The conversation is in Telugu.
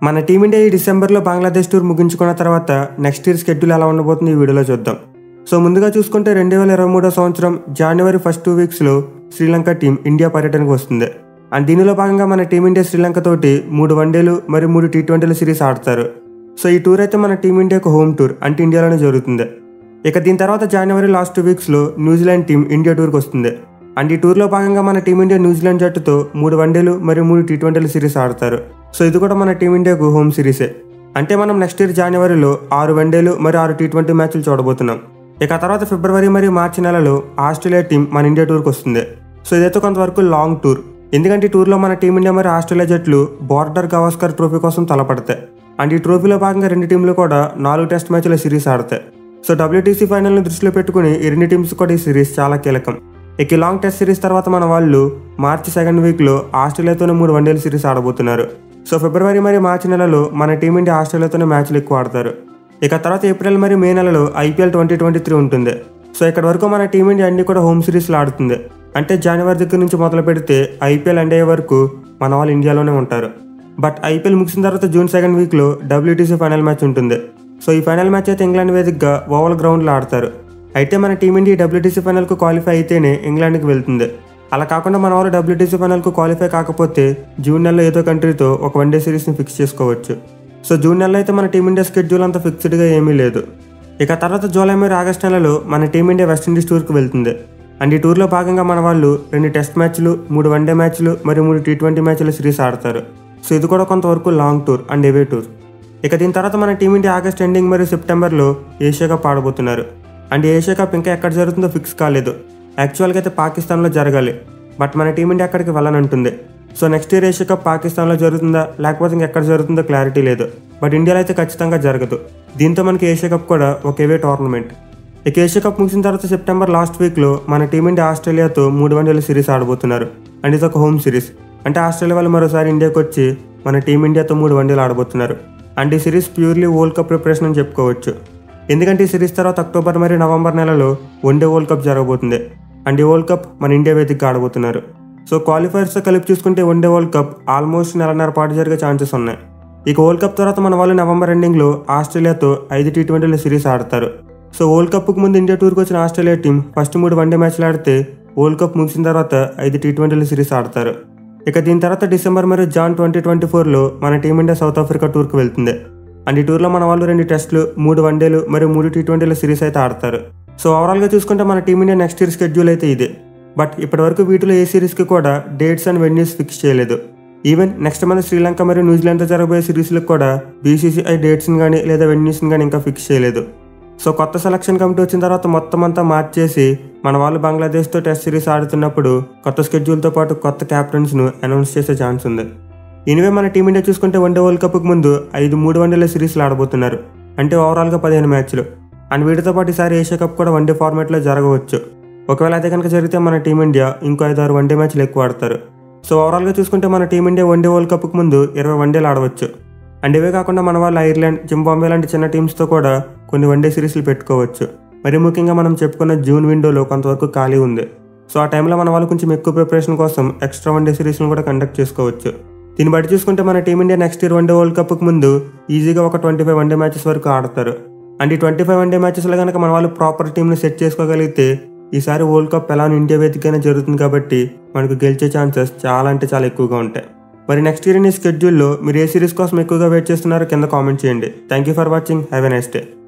మన టీమిండియా ఈ డిసెంబర్లో బంగ్లాదేశ్ టూర్ ముగించుకున్న తర్వాత నెక్స్ట్ ఇయర్ షెడ్యూల్ ఎలా ఉండబోతుంది ఈ వీడియోలో చూద్దాం సో ముందుగా చూసుకుంటే రెండు వేల ఇరవై మూడో సంవత్సరం జనవరి ఫస్ట్ టూ వీక్స్లో శ్రీలంక టీం ఇండియా పర్యటనకు వస్తుంది అండ్ దీనిలో భాగంగా మన టీమిండియా శ్రీలంక తోటి మూడు వన్డేలు మరియు మూడు టీ ట్వంటీల సిరీస్ ఆడతారు సో ఈ టూర్ అయితే మన టీమిండియాకు హోమ్ టూర్ అంటే ఇండియాలోనే జరుగుతుంది ఇక దీని తర్వాత జనవరి లాస్ట్ టూ వీక్స్లో న్యూజిలాండ్ టీం ఇండియా టూర్కి వస్తుంది అండ్ ఈ టూర్లో భాగంగా మన టీమిండియా న్యూజిలాండ్ జట్టుతో మూడు వన్డేలు మరియు మూడు టీ ట్వంటీల సిరీస్ ఆడతారు సో ఇది కూడా మన టీమిండియాకు హోమ్ సిరీసే అంటే మనం నెక్స్ట్ ఇయర్ జనవరిలో ఆరు వన్డేలు మరియు ఆరు టీ ట్వంటీ మ్యాచ్లు చూడబోతున్నాం ఇక తర్వాత ఫిబ్రవరి మరియు మార్చి నెలలో ఆస్ట్రేలియా టీం మన ఇండియా టూర్కి వస్తుంది సో ఇదైతే కొంతవరకు లాంగ్ టూర్ ఎందుకంటే ఈ టూర్లో మన టీమిండియా మరియు ఆస్ట్రేలియా జట్లు బార్డర్ గవాస్కర్ ట్రోఫీ కోసం తలపడతాయి అండ్ ఈ ట్రోఫీలో భాగంగా రెండు టీంలు కూడా నాలుగు టెస్ట్ మ్యాచ్ల సిరీస్ ఆడతాయి సో డబ్ల్యూటీసీ ఫైనల్ని దృష్టిలో పెట్టుకుని ఈ రెండు టీమ్స్ కూడా ఈ సిరీస్ చాలా కీలకం ఇక ఈ లాంగ్ టెస్ట్ సిరీస్ తర్వాత మన వాళ్ళు మార్చి సెకండ్ వీక్లో ఆస్ట్రేలియాతోనే మూడు వన్డేల సిరీస్ ఆడబోతున్నారు సో ఫిబ్రవరి మరియు మార్చి నెలలో మన టీమిండియా ఆస్ట్రేలియాతోనే మ్యాచ్లు ఎక్కువ ఆడతారు ఇక తర్వాత ఏప్రిల్ మరియు మే నెలలో ఐపీఎల్ ట్వంటీ ట్వంటీ త్రీ ఉంటుంది సో ఇక్కడ వరకు మన టీమిండియా అన్ని కూడా హోమ్ సిరీస్లో ఆడుతుంది అంటే జనవరి దగ్గర నుంచి మొదలు పెడితే ఐపీఎల్ ఎండ్ అయ్యే వరకు మన వాళ్ళు ఇండియాలోనే ఉంటారు బట్ ఐపీఎల్ ముగిసిన తర్వాత జూన్ సెకండ్ వీక్లో డబ్ల్యూటీసీ ఫైనల్ మ్యాచ్ ఉంటుంది సో ఈ ఫైనల్ మ్యాచ్ అయితే ఇంగ్లాండ్ వేదికగా ఓవల్ గ్రౌండ్లో ఆడతారు అయితే మన టీమిండియా డబ్ల్యూటీసీ ఫైనల్కు క్వాలిఫై అయితేనే ఇంగ్లాండ్కి వెళ్తుంది అలా కాకుండా మన వాళ్ళు డబ్ల్యూటీసీ ఫైనల్కు క్వాలిఫై కాకపోతే జూన్ నెలలో ఏదో కంట్రీతో ఒక వన్డే సిరీస్ని ఫిక్స్ చేసుకోవచ్చు సో జూన్ నెలలో అయితే మన టీమిండియా స్కెడ్యూల్ అంత ఫిక్స్డ్గా ఏమీ లేదు ఇక తర్వాత జూలై మరియు ఆగస్ట్ నెలలో మన టీమిండియా వెస్టిండీస్ టూర్కి వెళ్తుంది అండ్ ఈ టూర్లో భాగంగా మన వాళ్ళు రెండు టెస్ట్ మ్యాచ్లు మూడు వన్డే మ్యాచ్లు మరియు మూడు టీ ట్వంటీ మ్యాచ్ల సిరీస్ ఆడతారు సో ఇది కూడా కొంతవరకు long tour and away tour ఇక దీని తర్వాత మన టీమిండియా ఆగస్ట్ ఎండింగ్ మరియు సెప్టెంబర్లో ఏషియా కప్ ఆడబోతున్నారు అండ్ ఏషియా కప్ ఇంకా ఎక్కడ జరుగుతుందో ఫిక్స్ కాలేదు యాక్చువల్గా అయితే పాకిస్తాన్లో జరగాలి బట్ మన టీమిండియా అక్కడికి వెళ్ళనంటుంది so next year Asia cup పాకిస్తాన్లో జరుగుతుందా లేకపోతే ఇంకెక్కడ జరుగుతుందో క్లారిటీ లేదు బట్ ఇండియాలో అయితే ఖచ్చితంగా జరగదు దీంతో మనకి ఏషియా కప్ కూడా ఒక ఏవే టోర్నమెంట్ ఇక ఏషియా కప్ ముగిసిన తర్వాత సెప్టెంబర్ లాస్ట్ వీక్లో మన టీమిండియా ఆస్ట్రేలియాతో మూడు వన్డేల సిరీస్ ఆడబోతున్నారు అండ్ ఇది ఒక హోమ్ సిరీస్ అంటే ఆస్ట్రేలియా వాళ్ళు మరోసారి ఇండియాకి వచ్చి మన టీమిండియాతో మూడు వన్డేలు ఆడబోతున్నారు అండ్ ఈ series purely world cup preparation అని చెప్పుకోవచ్చు ఎందుకంటే ఈ సిరీస్ తర్వాత అక్టోబర్ మరియు నవంబర్ నెలలో వన్డే వరల్డ్ కప్ జరగబోతుంది అండ్ ఈ వరల్డ్ కప్ మన ఇండియా వేదికగా ఆడబోతున్నారు సో క్వాలిఫైర్స్తో కలిపి చూసుకుంటే వన్డే వరల్డ్ కప్ ఆల్మోస్ట్ నెలన్నర పాటు జరిగే ఛాన్సెస్ ఉన్నాయి ఇక వరల్డ్ కప్ తర్వాత మన వాళ్ళు నవంబర్ ఎండింగ్లో ఆస్ట్రేలియాతో ఐదు టీ ట్వంటీల సిరీస్ ఆడతారు సో వరల్డ్ కప్కు ముందు ఇండియా టూర్కి వచ్చిన ఆస్ట్రేలియా టీం ఫస్ట్ మూడు వన్డే మ్యాచ్లు ఆడితే వరల్డ్ కప్ ముగిసిన తర్వాత ఐదు టీ ట్వంటీల సిరీస్ ఆడతారు ఇక దీని తర్వాత డిసెంబర్ మరియు జాన్ ట్వంటీ ట్వంటీ ఫోర్లో మన టీమిండియా సౌత్ ఆఫ్రికా టూర్కి వెళ్తుంది అండ్ ఈ టూర్లో మన వాళ్ళు రెండు టెస్టులు మూడు వన్డేలు మరియు మూడు టీ ట్వంటీల సిరీస్ అయితే ఆడతారు సో ఓవరాల్గా చూసుకుంటే మన టీమిండియా నెక్స్ట్ ఇయర్ షెడ్యూల్ అయితే ఇదే బట్ ఇప్పటివరకు వీటిలో ఏ సిరీస్కి కూడా డేట్స్ అండ్ వెన్యూస్ ఫిక్స్ చేయలేదు ఈవెన్ నెక్స్ట్ మంత్ శ్రీలంక మరియు న్యూజిలాండ్తో జరగబోయే సిరీస్లకు కూడా బీసీసీఐ డేట్స్ని కానీ లేదా వెన్యూస్ని కానీ ఇంకా ఫిక్స్ చేయలేదు సో కొత్త సెలక్షన్ కమిటీ వచ్చిన తర్వాత మొత్తం అంతా మార్చేసి మన వాళ్ళు బంగ్లాదేశ్తో టెస్ట్ సిరీస్ ఆడుతున్నప్పుడు కొత్త స్కెడ్యూల్తో పాటు కొత్త క్యాప్టెన్స్ను అనౌన్స్ చేసే ఛాన్స్ ఉంది ఇనివే మన టీమిండియా చూసుకుంటే వన్డే వరల్డ్ కప్కి ముందు ఐదు మూడు వన్డేల సిరీస్లు ఆడబోతున్నారు అంటే ఓవరాల్గా పదిహేను మ్యాచ్లు అండ్ వీటితో పాటు ఈసారి ఏషియా కప్ కూడా వన్డే ఫార్మాట్లో జరగవచ్చు ఒకవేళ అదే కనుక జరిగితే మన టీమిండియా ఇంకో ఐదు ఆరు వన్డే మ్యాచ్లు ఎక్కువ ఆడతారు సో ఓవరాల్గా చూసుకుంటే మన టీమిండియా వన్డే వరల్డ్ కప్కి ముందు ఇరవై వన్డేలు ఆడవచ్చు అండ్ ఇవే కాకుండా మన వాళ్ళు ఐర్లాండ్ జింబాంబే లాంటి చిన్న టీమ్స్తో కూడా కొన్ని వన్డే సిరీస్లు పెట్టుకోవచ్చు మరి ముఖ్యంగా మనం చెప్పుకున్న జూన్ విండోలో కొంతవరకు ఖాళీ ఉంది సో ఆ టైంలో మన వాళ్ళు కొంచెం ఎక్కువ ప్రిపరేషన్ కోసం ఎక్స్ట్రా వన్డే సిరీస్ను కూడా కండక్ట్ చేసుకోవచ్చు దీన్ని బట్టి చూసుకుంటే మన team India next year one day world కప్కి ముందు ఈజీగా ఒక ట్వంటీ ఫైవ్ వన్డే మ్యాచెస్ వరకు ఆడతారు అండ్ ఈ ట్వంటీ ఫైవ్ వన్డే మ్యాచెస్లో కనుక మన వాళ్ళు ప్రాపర్ టీంని సెట్ చేసుకోగలిగితే ఈసారి వరల్డ్ కప్ ఎలా ఇండియా వేదికైనా జరుగుతుంది కాబట్టి మనకు గెలిచే ఛాన్సెస్ చాలా అంటే చాలా ఎక్కువగా ఉంటాయి మరి నెక్స్ట్ ఇయర్ నీ స్కెడ్యూల్లో మీరు ఏ సిరీస్ కోసం ఎక్కువగా వెయిట్ చేస్తున్నారో కింద కామెంట్ చేయండి thank you for watching have a nice day